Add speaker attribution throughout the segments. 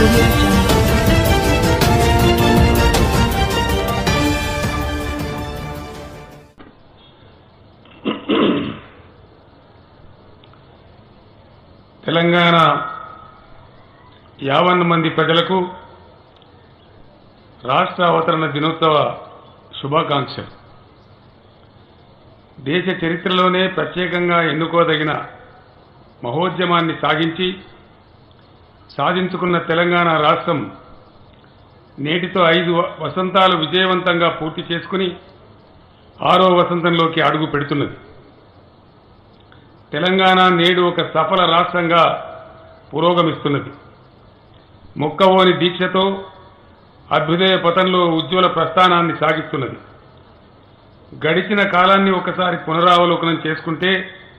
Speaker 1: audio jungle.
Speaker 2: Telangana యావన్ మంది ప్రజలకు రాష్ట్ర అవతరణ దినోత్సవ శుభాకాంక్షలు దేశ చరిత్రలోనే ప్రత్యేకంగా ఎన్నుకోదగిన మహోద్యమాన్ని సాగించి సాధించుకున్న తెలంగాణ రాష్ట్రం నేటితో ఐదు వ- వసంతాలు విజయవంతంగా పూర్తి చేసుకుని ఆరో వసంతంలోకి అడుగు పెడుతున్నది తెలంగాణ నేడు ఒక సఫల రాష్ట్రంగా పురోగమిస్తున్నది మొక్కవోని దీక్షతో అభ్యుదయ పథంలో ఉజ్వల ప్రస్థానాన్ని సాగిస్తున్నది గడిచిన కాలాన్ని ఒకసారి పునరావలోకనం చేసుకుంటే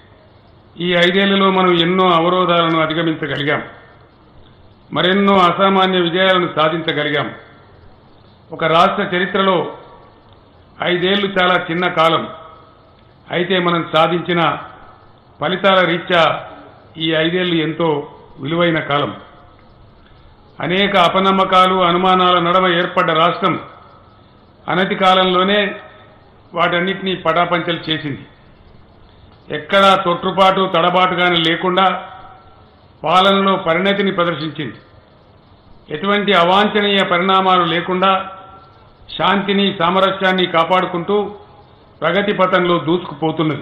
Speaker 2: ఈ ఐదేళ్లలో మనం ఎన్నో అవరోధాలను అధిగమించగలిగాం మరెన్నో అసామాన్య విజయాలను సాధించగలిగాం ఒక రాష్ట్ర చరిత్రలో ఐదేళ్లు చాలా చిన్న కాలం అయితే మనం సాధించిన ఫలితాల రీత్యా ఈ ఐదేళ్లు ఎంతో విలువైన కాలం అనేక అపనమ్మకాలు అనుమానాల నడమ ఏర్పడ్డ రాష్ట్రం అనతి కాలంలోనే వాటన్నిటినీ పటాపంచలు చేసింది ఎక్కడా తొట్టుపాటు తడబాటుగానే లేకుండా పాలనలో పరిణతిని ప్రదర్శించింది ఎటువంటి అవాంఛనీయ పరిణామాలు లేకుండా శాంతిని సామరస్యాన్ని కాపాడుకుంటూ ప్రగతి పథంలో దూసుకుపోతున్నది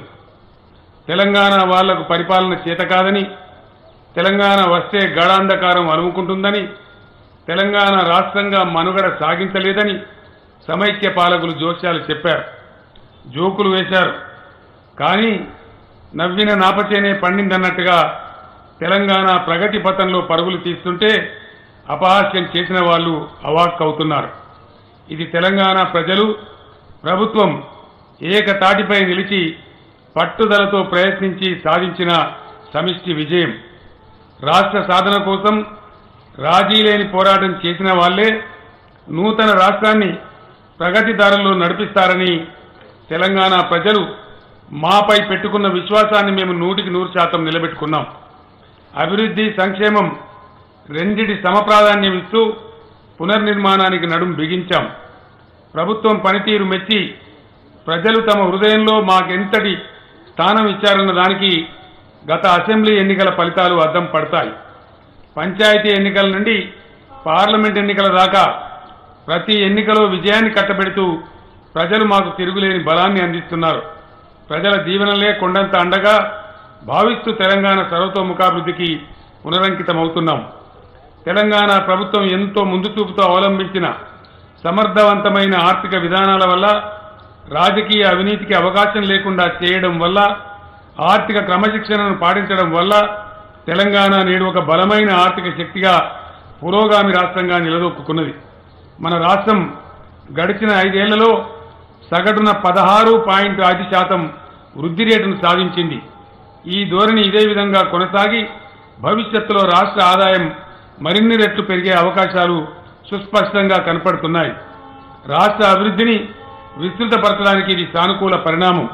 Speaker 2: తెలంగాణ వాళ్లకు పరిపాలన చేత కాదని తెలంగాణ వస్తే గడాంధకారం అలుముకుంటుందని తెలంగాణ రాష్ట్రంగా మనుగడ సాగించలేదని సమైక్య పాలకులు జోస్యాలు చెప్పారు జోకులు వేశారు కానీ నవ్విన నాపచేనే పండిందన్నట్టుగా తెలంగాణ ప్రగతి పథంలో పరుగులు తీస్తుంటే అపహాస్యం చేసిన వాళ్ళు అవాక్కవుతున్నారు ఇది తెలంగాణ ప్రజలు ప్రభుత్వం ఏకతాటిపై నిలిచి పట్టుదలతో ప్రయత్నించి సాధించిన సమిష్టి విజయం రాష్ట్ర సాధన కోసం రాజీ లేని పోరాటం చేసిన వాళ్లే నూతన రాష్ట్రాన్ని ప్రగతి దారుల్లో నడిపిస్తారని తెలంగాణ ప్రజలు మాపై పెట్టుకున్న విశ్వాసాన్ని మేము నూటికి నూరు శాతం నిలబెట్టుకున్నాం అభివృద్ధి సంక్షేమం రెండిటి సమప్రాధాన్యం ఇస్తూ పునర్నిర్మాణానికి నడుం బిగించాం ప్రభుత్వం పనితీరు మెచ్చి ప్రజలు తమ హృదయంలో మాకెంతటి స్థానం ఇచ్చారన్న దానికి గత అసెంబ్లీ ఎన్నికల ఫలితాలు అద్దం పడతాయి పంచాయతీ ఎన్నికల నుండి పార్లమెంట్ ఎన్నికల దాకా ప్రతి ఎన్నికలో విజయాన్ని కట్టబెడుతూ ప్రజలు మాకు తిరుగులేని బలాన్ని అందిస్తున్నారు ప్రజల దీవెనలే కొండంత అండగా భావిస్తూ తెలంగాణ సర్వతోముఖాభివృద్ధికి పునరంకితమవుతున్నాం తెలంగాణ ప్రభుత్వం ఎంతో ముందు చూపుతో అవలంబించిన సమర్థవంతమైన ఆర్థిక విధానాల వల్ల రాజకీయ అవినీతికి అవకాశం లేకుండా చేయడం వల్ల ఆర్థిక క్రమశిక్షణను పాటించడం వల్ల తెలంగాణ నేడు ఒక బలమైన ఆర్థిక శక్తిగా పురోగామి రాష్ట్రంగా నిలదొక్కున్నది మన రాష్ట్రం గడిచిన ఐదేళ్లలో సగటున పదహారు పాయింట్ ఐదు శాతం వృద్ధి రేటును సాధించింది ఈ ధోరణి ఇదే విధంగా కొనసాగి భవిష్యత్తులో రాష్ట్ర ఆదాయం మరిన్ని రెట్లు పెరిగే అవకాశాలు సుస్పష్టంగా కనపడుతున్నాయి రాష్ట్ర అభివృద్ధిని విస్తృతపరచడానికి ఇది సానుకూల పరిణామం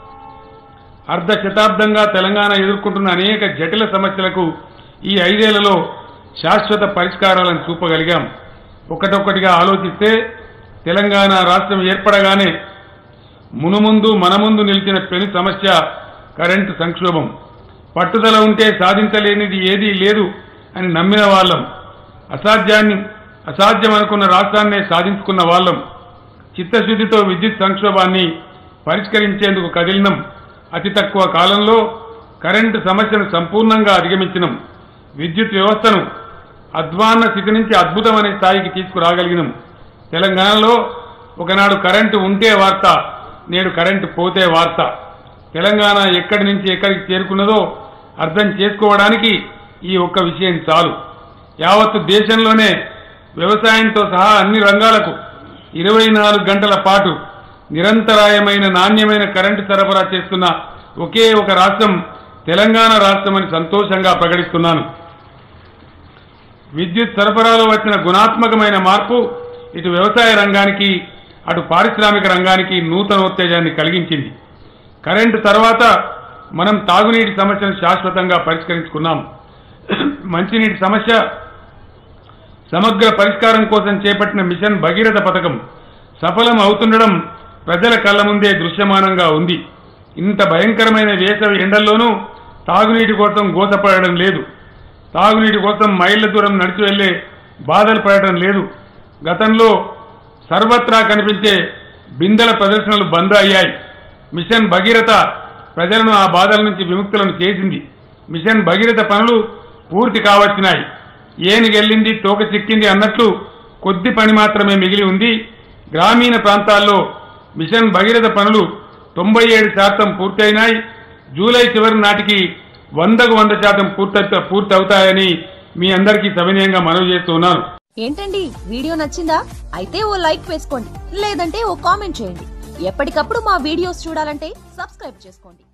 Speaker 2: అర్ధ శతాబ్దంగా తెలంగాణ ఎదుర్కొంటున్న అనేక జటిల సమస్యలకు ఈ ఐదేళ్లలో శాశ్వత పరిష్కారాలను చూపగలిగాం ఒకటొక్కటిగా ఆలోచిస్తే తెలంగాణ రాష్ట్రం ఏర్పడగానే మునుముందు మనముందు నిలిచిన పెను సమస్య కరెంటు సంక్షోభం పట్టుదల ఉంటే సాధించలేనిది ఏదీ లేదు అని నమ్మిన వాళ్ళం అసాధ్యాన్ని అసాధ్యం అనుకున్న రాష్ట్రాన్నే సాధించుకున్న వాళ్ళం చిత్తశుద్ధితో విద్యుత్ సంక్షోభాన్ని పరిష్కరించేందుకు కదిలినం అతి తక్కువ కాలంలో కరెంటు సమస్యను సంపూర్ణంగా అధిగమించినం విద్యుత్ వ్యవస్థను అధ్వాన్న స్థితి నుంచి అద్భుతమనే స్థాయికి తీసుకురాగలిగినం తెలంగాణలో ఒకనాడు కరెంటు ఉంటే వార్త నేడు కరెంటు పోతే వార్త తెలంగాణ ఎక్కడి నుంచి ఎక్కడికి చేరుకున్నదో అర్థం చేసుకోవడానికి ఈ ఒక్క విషయం చాలు యావత్తు దేశంలోనే వ్యవసాయంతో సహా అన్ని రంగాలకు ఇరవై నాలుగు గంటల పాటు నిరంతరాయమైన నాణ్యమైన కరెంటు సరఫరా చేస్తున్న ఒకే ఒక రాష్ట్రం తెలంగాణ రాష్ట్రమని సంతోషంగా ప్రకటిస్తున్నాను విద్యుత్ సరఫరాలో వచ్చిన గుణాత్మకమైన మార్పు ఇటు వ్యవసాయ రంగానికి అటు పారిశ్రామిక రంగానికి నూతనోత్తేజాన్ని కలిగించింది కరెంటు తర్వాత మనం తాగునీటి సమస్యను శాశ్వతంగా పరిష్కరించుకున్నాం మంచినీటి సమస్య సమగ్ర పరిష్కారం కోసం చేపట్టిన మిషన్ భగీరథ పథకం సఫలం అవుతుండడం ప్రజల కళ్ళ ముందే దృశ్యమానంగా ఉంది ఇంత భయంకరమైన వేసవి ఎండల్లోనూ తాగునీటి కోసం గోసపడడం లేదు తాగునీటి కోసం మైళ్ళ దూరం నడిచి వెళ్లే బాధలు పడటం లేదు గతంలో సర్వత్రా కనిపించే బిందెల ప్రదర్శనలు బంద్ అయ్యాయి మిషన్ భగీరథ ప్రజలను ఆ బాధల నుంచి విముక్తులను చేసింది మిషన్ భగీరథ పనులు పూర్తి కావచ్చినాయి ఏనుగెళ్ళింది తోక చిక్కింది అన్నట్లు కొద్ది పని మాత్రమే మిగిలి ఉంది గ్రామీణ ప్రాంతాల్లో మిషన్ భగీరథ పనులు తొంభై ఏడు శాతం పూర్తయినాయి జూలై చివరి నాటికి వందకు వంద శాతం పూర్తి పూర్తవుతాయని మీ అందరికీ సవినయంగా మనవి చేస్తున్నాను
Speaker 1: ఏంటండి వీడియో నచ్చిందా అయితే ఓ లైక్ వేసుకోండి లేదంటే ఓ కామెంట్ చేయండి ఎప్పటికప్పుడు మా వీడియోస్ చూడాలంటే సబ్స్క్రైబ్ చేసుకోండి